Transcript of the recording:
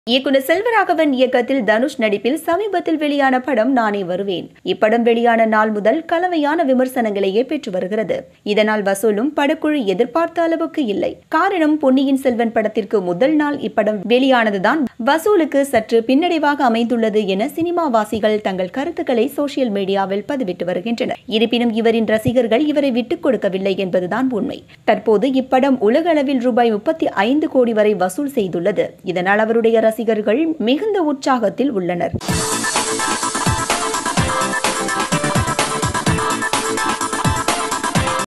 இயக்குனர் செல்வராகவன் இயக்கத்தில் தனுஷ் நடிப்பில் சமீபத்தில் வெளியான படம் நானே வருவேன் இப்படம் வெளியான நாள் முதல் கலவையான விமர்சனங்களையே பெற்று வருகிறது இதனால் வசூலும் படக்குழு எதிர்பார்த்த அளவுக்கு இல்லை காரணம் பொன்னியின் செல்வன் படத்திற்கு முதல் நாள் இப்படம் வெளியானதுதான் வசூலுக்கு சற்று பின்னடைவாக அமைந்துள்ளது என சினிமாவாசிகள் தங்கள் கருத்துக்களை சோசியல் மீடியாவில் பதிவிட்டு வருகின்றனர் இருப்பினும் இவரின் ரசிகர்கள் இவரை விட்டுக் கொடுக்கவில்லை என்பதுதான் உண்மை தற்போது இப்படம் உலக அளவில் ரூபாய் முப்பத்தி ஐந்து கோடி வரை வசூல் செய்துள்ளது இதனால் அவருடைய ரசிகர்கள் மிகுந்த உற்சாகத்தில் உள்ளனர்